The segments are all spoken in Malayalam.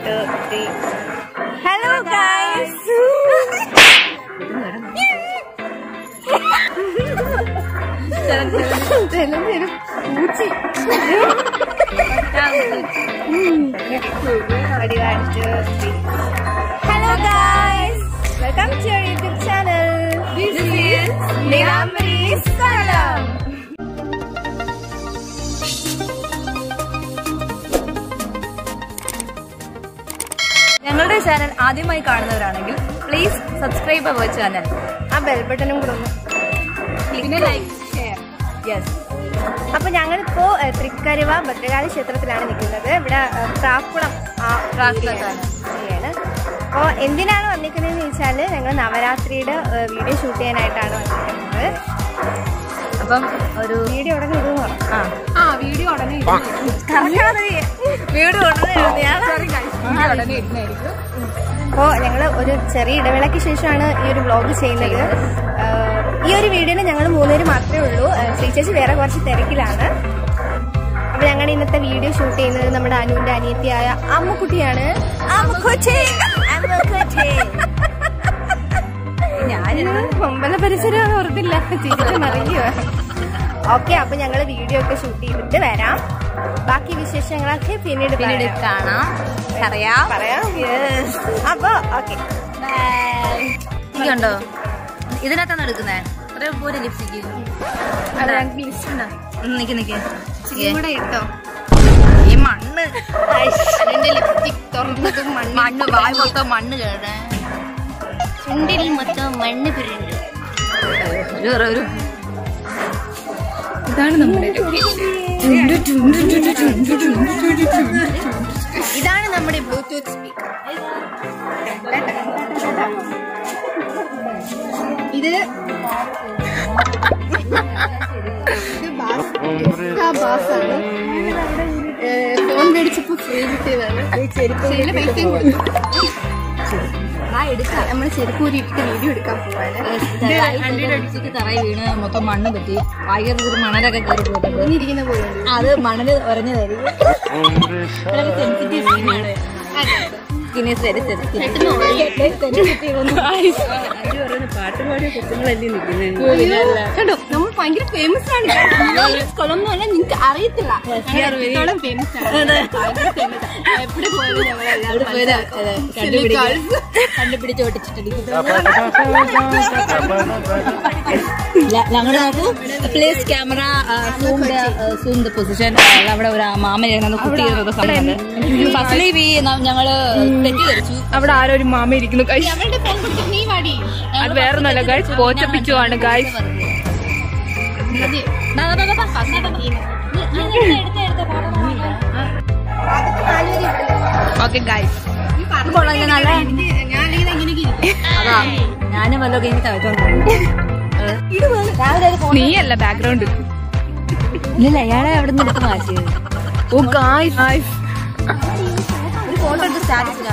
To three hello guys hello guys welcome to your YouTube channel this is Neelambari സ്ഥലം ഞങ്ങളുടെ ചാനൽ ആദ്യമായി കാണുന്നവരാണെങ്കിൽ പ്ലീസ് സബ്സ്ക്രൈബ് അവർ ചാനൽ ആ ബെൽ ബട്ടണും കൂടെ ഒന്ന് പിന്നെ ലൈക്ക് ഷെയർ യെസ് അപ്പൊ ഞങ്ങളിപ്പോ ഏഹ്, തൃക്കരുവ ഭദ്രകാളി ക്ഷേത്രത്തിലാണ് നിൽക്കുന്നത് ഇവിടെ ഏഹ്, പ്രാക്കുളം ആ പ്രാക്കുളത്താണ്. ഏരിയയാണ് അപ്പോൾ എന്തിനാണ് വന്നിരിക്കുന്നതെന്ന് ചോദിച്ചാൽ ഞങ്ങൾ നവരാത്രിയുടെ ഏഹ്, വീഡിയോ ഷൂട്ട് ചെയ്യാനായിട്ടാണ് വന്നിരിക്കുന്നത് അപ്പം ഒരു വീഡിയോ ഉടനെ ഇടുന്നു പറഞ്ഞു ആ ആ വീഡിയോ ഉടനെ വീട് കൊണ്ടുവന്ന് വീഡിയോ ഉടനെ ഇടുന്നതായിരിക്കും അപ്പോൾ ഞങ്ങൾ ഒരു ചെറിയ ഇടവേളയ്ക്ക് ശേഷമാണ് ഈ ഒരു വ്ളോഗ് ചെയ്യുന്നത് ഏഹ്, ഈ ഒരു വീഡിയോയിൽ ഞങ്ങൾ മൂന്നുപേര് മാത്രമേ ഉള്ളൂ ഏഹ്, ശ്രീ ചേച്ചി വേറെ കുറച്ച് തിരക്കിലാണ് അപ്പൊ ഞങ്ങളുടെ ഇന്നത്തെ വീഡിയോ ഷൂട്ട് ചെയ്യുന്നത് നമ്മുടെ അനുവിന്റെ അനിയത്തിയായ അമ്മുക്കുട്ടിയാണ് അമ്മുക്കുട്ടി ഞാനിത് ഒമ്പല പരിസരം ഓർത്തില്ല ചിരിച്ചു മറിയുക ഓക്കെ അപ്പൊ ഞങ്ങൾ വീഡിയോ ഒക്കെ ഷൂട്ട് ചെയ്തിട്ട് വരാം ബാക്കി വിശേഷങ്ങളൊക്കെ പിന്നീട് പിന്നീട് പറയാം. കാണാം അറിയാം പറയാം അപ്പൊ ഓക്കെ ഇതുണ്ടോ ഇതിനകത്താണ് എടുക്കുന്നേ അത്രയും പോലെ ലിപ്സ്റ്റിക്ക് നിക്ക് നിക്ക് കൂടെ ഇട്ടോ ഈ മണ്ണ് അതിന്റെ ലിപ്സ്റ്റിക് തുറന്നതും മണ്ണ് മണ്ണ് വായ മൊത്തം മണ്ണ് കേടേ ചുണ്ടിൽ മൊത്തം മണ്ണ് പിരിണ്ട് ഒരു ഒരു ഇതാണ് നമ്മുടെ ഇതാണ് നമ്മുടെ ബ്ലൂടൂത്ത് സ്പീക്കർ ഇത് ഇത് ബാസ് എക്സ്ട്രാ ബാസ് ആണ് ഫോൺ മേടിച്ചപ്പോ ഫ്രീ കിട്ടിയതാണ് ചെറിയ പൈസയും കൊടുത്തു നമ്മള് ചെരുപ്പ് ഊരി ഇട്ട് വീഡിയോ എടുക്കാൻ പോവാണ് ലിപ്സ്റ്റിക്ക് തറയിൽ വീണ് മൊത്തം മണ്ണ് പറ്റി ഭയങ്കര ഒരു മണലൊക്കെ കയറി പോയിട്ടുണ്ട് ഇരിക്കുന്ന പോലെ അത് മണല് ഉറഞ്ഞതായിരിക്കും വളരെ സെൻസിറ്റീവ് സ്കിന്നാണ് സ്കിന്നെ വെരി കണ്ടോ നമ്മൾ ഭയങ്കര ഫേമസ് ആണ് കൊളം എന്ന് പറഞ്ഞാൽ നിങ്ങൾക്ക് അറിയത്തില്ല എത്രത്തോളം ഫേമസ് ആണ് ഭയങ്കര famous ആണ്. എവിടെ പോയാലും ഞങ്ങളെല്ലാവരും കണ്ടുപിടിച്ച് ഒട്ടിച്ചിട്ടിരിക്കും ഞങ്ങളുടെ നോക്കൂ place camera zoom zoom the position അവിടെ ഒരു മാമ ഞങ്ങൾ കുട്ടി സമയത്ത് ഫസ്റ്റ്ലി വി ഞങ്ങള് തെറ്റിദ്ധരിച്ചു അവിടെ ആരോ ഒരു മാമ ഇരിക്കുന്നു ഗൈസ് ഞങ്ങളുടെ ഫോൺ കൊടുത്ത് നീ വാടി അത് വേറെ നല്ല ഗൈസ് പോച്ചപ്പിച്ചു ആണ് ഗൈസ് ഓക്കെ ഗൈസ് നല്ല ഞാനിങ്ങനെ ഇങ്ങനെ ഇരിക്കും അതാ ഞാനും വല്ല കഴിഞ്ഞ് തവച്ചോണ്ട് രാവിലെ ഒരു ഫോൺ നീയല്ല ബാക്ക്ഗ്രൗണ്ട് ഇല്ല അയാളെ അവിടെ നിന്ന് എടുത്ത് മാറ്റിയത് ഓ ഗൈസ് ഗൈസ് ഒരു ഫോട്ടോ എടുത്ത് സ്റ്റാറ്റസിലാ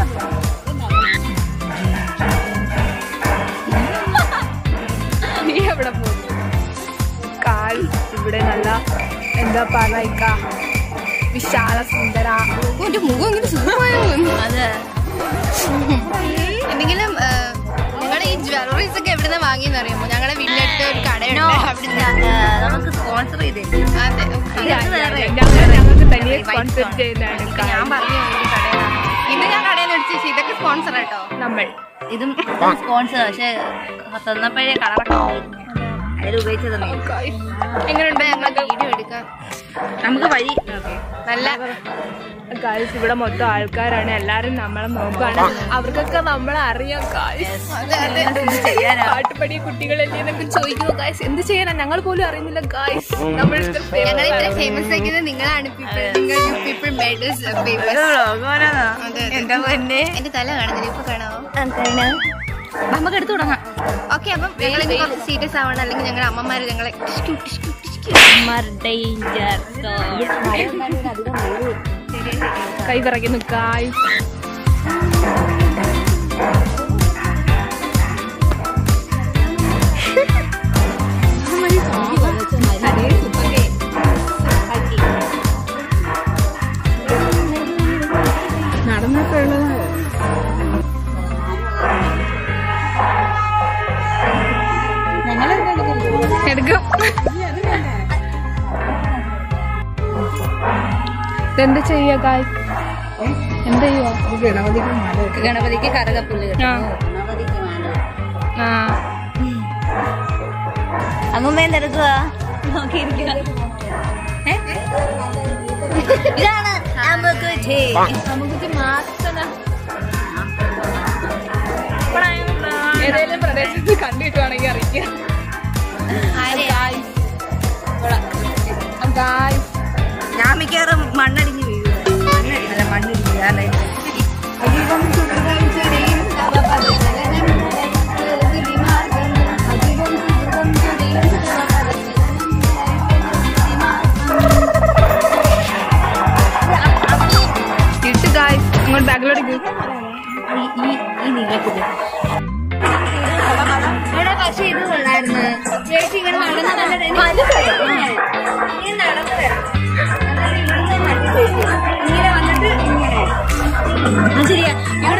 നീ എവിടെ പോകുന്നു കാൽ ഇവിടെ നല്ല എന്താ പറയുക വിശാല സുന്ദര എന്റെ മുഖം ഇങ്ങനെ സുഖമായോ അതെ എന്തെങ്കിലും ഞങ്ങളുടെ ഈ ജ്വല്ലറീസ് ഒക്കെ എവിടുന്ന വാങ്ങിയെന്ന് അറിയാമോ ഞങ്ങളുടെ വീട്ടിലടുത്ത് ഒരു കടയുണ്ട് അവിടുന്ന് നമുക്ക് സ്പോൺസർ ചെയ്തേ അതെ ഇത് വേറെ. ഞങ്ങൾ ഞങ്ങൾക്ക് തന്നെ സ്പോൺസർ ചെയ്യുന്നതാണ് ഞാൻ guys. പറഞ്ഞു ഒരു കടയാണ് ഇത് ഞാൻ കടയിൽ നിന്ന് എടുത്ത് ഇതൊക്കെ സ്പോൺസർ കേട്ടോ നമ്മൾ ഇതും സ്പോൺസർ പക്ഷെ തന്നപ്പോഴേ കളറൊക്കെ അതിൽ ഉപയോഗിച്ചത് എങ്ങനെയുണ്ട് ഞങ്ങൾക്ക് വീഡിയോ എടുക്കാം നമുക്ക് വഴി നല്ല ഗൈസ് ഇവിടെ മൊത്തം ആൾക്കാരാണ് എല്ലാരും നമ്മളെ നോക്കുകയാണ് അവർക്കൊക്കെ നമ്മളെ അറിയാം ഗൈസ് അതെ അതെ ചെയ്യാനാ പാട്ടുപടി കുട്ടികളല്ലേ എന്നൊക്കെ ചോദിക്കുന്നു ഗൈസ് എന്ത് ചെയ്യാനാ ഞങ്ങൾ പോലും അറിയുന്നില്ല ഗൈസ് നമ്മൾ ഇത്ര famous ഞങ്ങൾ ഇത്ര ആണ്. ഫേമസ് ആക്കിയത് നിങ്ങളാണ് പീപ്പിൾ നിങ്ങൾ യു പീപ്പിൾ മേഡ് ഫേമസ് അതെ, അതെ. എന്റെ പൊന്നെ എന്റെ തല കാണുന്നില്ല ഇപ്പൊ കാണാമോ നമുക്ക് എടുത്തു തുടങ്ങാം ഓക്കെ അപ്പം ഞങ്ങൾ കുറച്ച് സീരിയസ് ആവണം അല്ലെങ്കിൽ ഞങ്ങളുടെ അമ്മമാര് ഞങ്ങളെ ടിഷ്കു, ടിഷ്കു, ടിഷ്കു. കൈ വിറയ്ക്കുന്നു ഗൈസ് നടന്നപ്പോഴും എടുക്കും ഇതെന്താ ചെയ്യാ കായ് എന്താ ചെയ്യുവാ ഗണപതിക്ക് കരകപ്പുല്ല് ആ. ആ അമ്മമ്മ എന്തെടുക്കുക നോക്കിയിരിക്കുക ഇതാണ് അമ്മക്കുറ്റി ഏതെങ്കിലും പ്രദേശത്ത് കണ്ടിട്ടുവാണെങ്കിൽ അറിയിക്കാം ഗായ് ഞാൻ മിക്കവാറും മണ്ണടിഞ്ഞ് വീഴും അല്ല മണ്ണിടിഞ്ഞ് വീഴാല്ലേ ഇട്ട് ഗായ് ഇങ്ങോട്ട് ബാക്കിലോട്ട് ഈ ഈ ഈ നീളത്തില് ഇവിടെ പക്ഷെ ഇത് കൊള്ളായിരുന്നു ചേച്ചി ഇങ്ങനെ നടന്ന് നല്ല ഇങ്ങനെ നടന്നു വരണം എന്നിട്ട് ഇവിടുന്ന് മറ്റേ ചേച്ചി ഇങ്ങനെ വന്നിട്ട് ഇങ്ങനെ ആ, ശരിയാ ഇവിടെ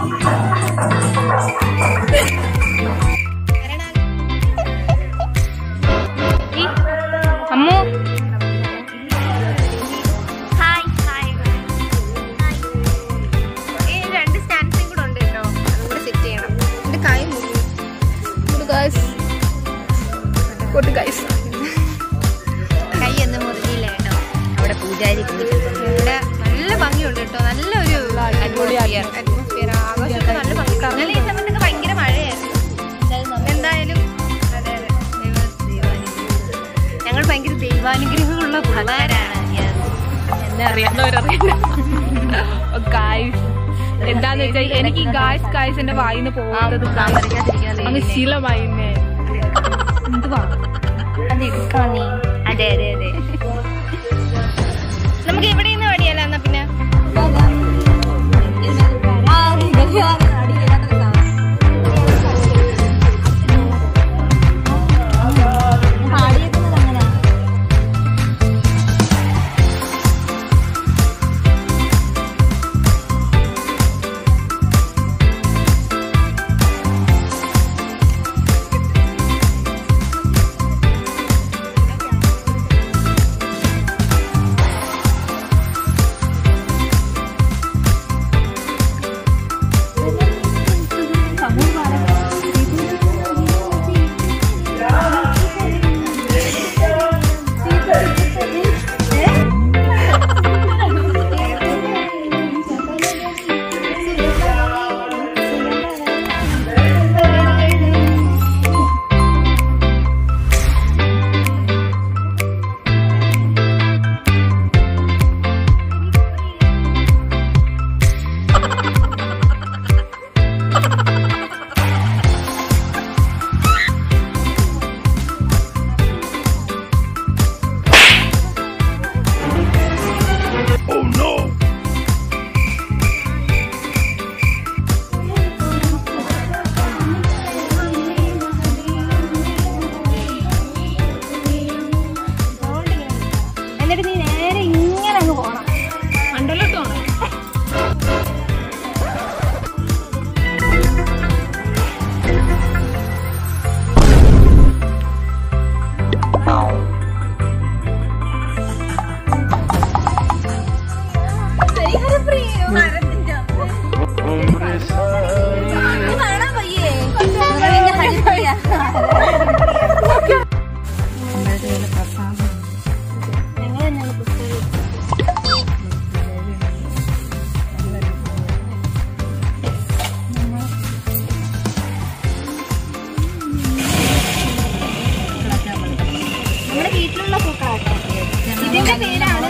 അമ്മു ഹായ് ഹായ് ഈ രണ്ട് സ്റ്റാൻഡ്സും കൂടെ ഉണ്ട് കേട്ടോ അതും കൂടെ സെറ്റ് ചെയ്യണം എന്റെ കൈ മുറിഞ്ഞു ഗായ്സ് കൂട്ട് ഗായ്സ് കൈ ഒന്നും മുറിഞ്ഞില്ല കേട്ടോ അവിടെ പൂജാരി കുളിച്ചിട്ടുണ്ട് ഇവിടെ നല്ല ഭംഗിയുണ്ട് കേട്ടോ നല്ലൊരു അറ്റ്മോസ്ഫിയർ അറ്റ്മോസ്ഫിയർ ആഘോഷമൊക്കെ നല്ല ഭംഗി ഇന്നലെ ഈ സമയത്തൊക്കെ ഭയങ്കര മഴയായിരുന്നു എന്തായാലും അതെ അതെ ദൈവ- ദൈവാനുഗ്രഹം. ഞങ്ങൾ ഭയങ്കര ദൈവാനുഗ്രഹമുള്ള പിള്ളേരാണ് എന്നെ അറിയാവുന്നവരറിയില്ല ഗായ്സ് എന്താന്ന് വെച്ചാൽ എനിക്ക് ഈ ഗായ്സ് ഗായ്സ് എന്റെ വായിന്ന് പോകുന്നത് അങ്ങ് ശീലമായി എന്നെ. എന്തുവാ അതെ അതെ അതെ നമുക്ക് ഇവിടെ നിന്ന് പണിയല്ല എന്നാ പിന്നെ എന്നിട്ട് നീ നേരെ ഇങ്ങനെ അങ്ങ് പോണം മണ്ടലോട്ട് പോണം നമ്മുടെ വീട്ടിലുള്ള പൂക്കളാട്ടോ ഇതിന്റെ പേരാണ്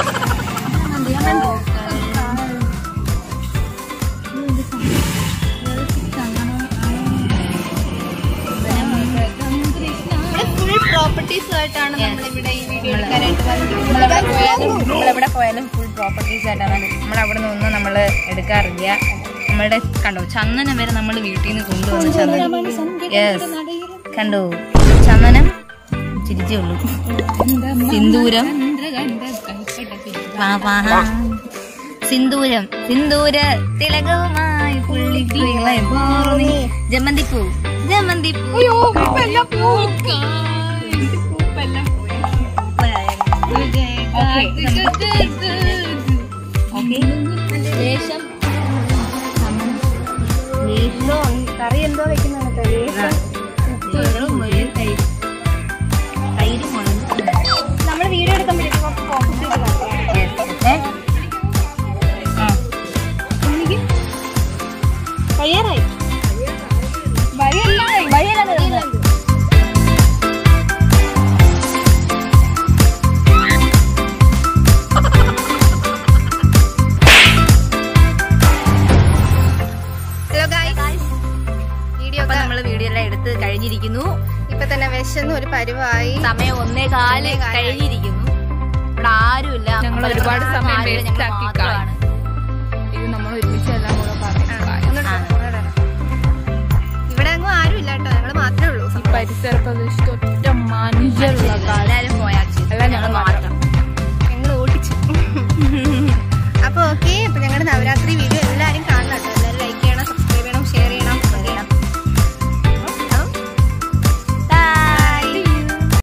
ഫുൾ പ്രോപ്പർട്ടീസുമായിട്ടാണ് നമ്മളിവിടെ ഈ വീഡിയോ എടുക്കാനായിട്ട് നമ്മളെവിടെ പോയാലും വന്നിട്ടുള്ളത് നമ്മളെവിടെ പോയാലും ഫുൾ പ്രോപ്പർട്ടീസ് ആയിട്ടാണ് നമ്മളവിടെ നിന്നൊന്നും നമ്മൾ എടുക്കാറില്ല നമ്മളുടെ കണ്ടോ ചന്ദനം വരെ നമ്മൾ വീട്ടിൽ നിന്ന് കൊണ്ടുവന്ന ചന്ദനം യെസ് കണ്ടോ ചന്ദനം ചിരിച്ചേ ഉള്ളൂ സിന്ദൂരം വാ, വാ. സിന്ദൂരം സിന്ദൂര തിലകവുമായി പുള്ളിക്കിളികളെ പോർന്നി ജമന്തിപ്പൂ ജമന്തിപ്പൂ ശേഷം എന്തോ കറി എന്തോ വെക്കുന്നതാണ് ലേശം തൈര് മുളക് നമ്മൾ വീഡിയോ എടുക്കുമ്പോഴേക്കും ഫോക്കസ് ചെയ്ത് കാണിക്കാം. കഴിയാറായി ഹലോ ഗൈസ് വീഡിയോ അപ്പൊ നമ്മള് വീഡിയോ എല്ലാം എടുത്ത് കഴിഞ്ഞിരിക്കുന്നു ഇപ്പൊ തന്നെ വിശന്ന് ഒരു പരിവായി സമയം ഒന്നേ കാല് കഴിഞ്ഞിരിക്കുന്നു ഇവിടെ ആരുമില്ല ഞങ്ങൾ അപ്പൊ ഒരുപാട് ഞങ്ങൾ സമയം ആരുമില്ല, waste ഞങ്ങൾ ആക്കി മാത്രമാണ്. ഇത് നമ്മൾ ഒരുമിച്ച് എല്ലാം കൂടെ പറഞ്ഞു ആണ്. ഇവിടെ അങ്ങും ആരും ഇല്ല കേട്ടോ ഞങ്ങള് മാത്രമേ ഉള്ളൂ ഈ പരിസര പ്രദേശത്ത്